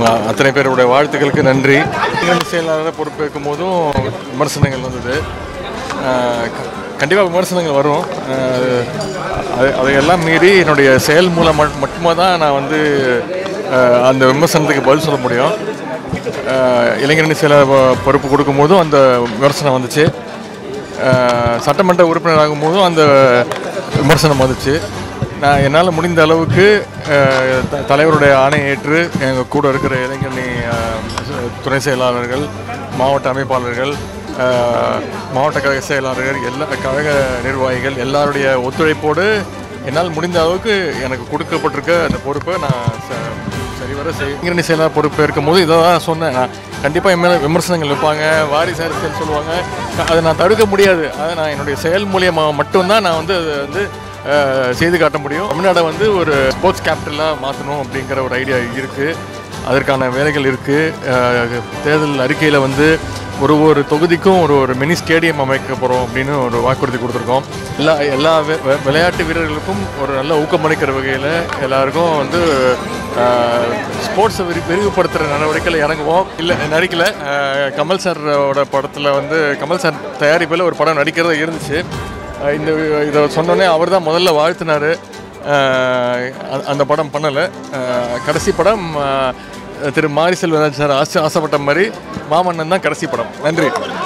அவங்க அத்தனை பேருடைய வாழ்த்துக்களுக்கு நன்றி இளைஞரணி செயலாளராக பொறுப்பேற்கும் போதும் விமர்சனங்கள் வந்தது கண்டிப்பாக விமர்சனங்கள் வரும் அஹ், அது அதையெல்லாம் மீறி என்னுடைய செயல் மூலம் மட்- மட்டுமே தான் நான் வந்து அஹ், அந்த விமர்சனத்துக்கு பதில் சொல்ல முடியும் அஹ், இளைஞரணி செயலாளர் பொ- பொறுப்பு கொடுக்கும்போதும் அந்த விமர்சனம் வந்துச்சு அஹ், சட்டமன்ற உறுப்பினர் ஆகும்போதும் அந்த விமர்சனம் வந்துச்சு நான் என்னால் முடிந்த அளவுக்கு அஹ், த- தலைவருடைய ஆணையை ஏற்று எங்கள் கூட இருக்கிற இளைஞரணி அஹ், துணை செயலாளர்கள் மாவட்ட அமைப்பாளர்கள் அஹ், மாவட்ட கழக செயலாளர்கள் எல்லா கழக நிர்வாகிகள் எல்லாருடைய ஒத்துழைப்போடு என்னால் முடிந்த அளவுக்கு எனக்கு கொடுக்கப்பட்டிருக்க அந்த பொறுப்பை நான் ச- சரிவர செய் இளைஞரணி செயலாளர் பொறுப்பு இருக்கும்போது இதை தான் சொன்னேன் நான் கண்டிப்பாக என் மேலே விமர்சனங்கள் வைப்பாங்க வாரிசு அரசியல் சொல்லுவாங்க க- அதை நான் தடுக்க முடியாது அதை நான் என்னுடைய செயல் மூலியமாக மட்டும்தான் நான் வந்து அதை வந்து அஹ், செய்து காட்ட முடியும் தமிழ்நாடை வந்து ஒரு ஸ்போர்ட்ஸ் கேபிட்டலாக மாற்றணும் அப்படிங்கிற ஒரு ஐடியா இருக்குது அதற்கான வேலைகள் இருக்குது தேர்தல் அறிக்கையில் வந்து ஒரு ஒரு தொகுதிக்கும் ஒரு ஒரு மினி ஸ்டேடியம் அமைக்க போகிறோம் அப்படின்னு ஒரு வாக்குறுதி கொடுத்துருக்கோம் எல்லா எல்லா வி- வி- விளையாட்டு வீரர்களுக்கும் ஒரு நல்ல ஊக்கமளிக்கிற வகையில் எல்லாருக்கும் வந்து ஸ்போர்ட்ஸை விரி விரிவுபடுத்துகிற நடவடிக்கையில் இறங்குவோம் இல்லை நடிக்கல அஹ், கமல் சாரோட படத்தில் வந்து கமல் சார் தயாரிப்பில் ஒரு படம் நடிக்கிறதா இருந்துச்சு அஹ், இந்த இதை சொன்னோன்னே அவர் தான் முதல்ல வாழ்த்தினார் அந்த படம் பண்ணலை கடைசி படம் அஹ், திரு மாரி செல்வராஜ் சார் ஆசை ஆசைப்பட்ட மாதிரி மாமன்னன் தான் கடைசி படம் நன்றி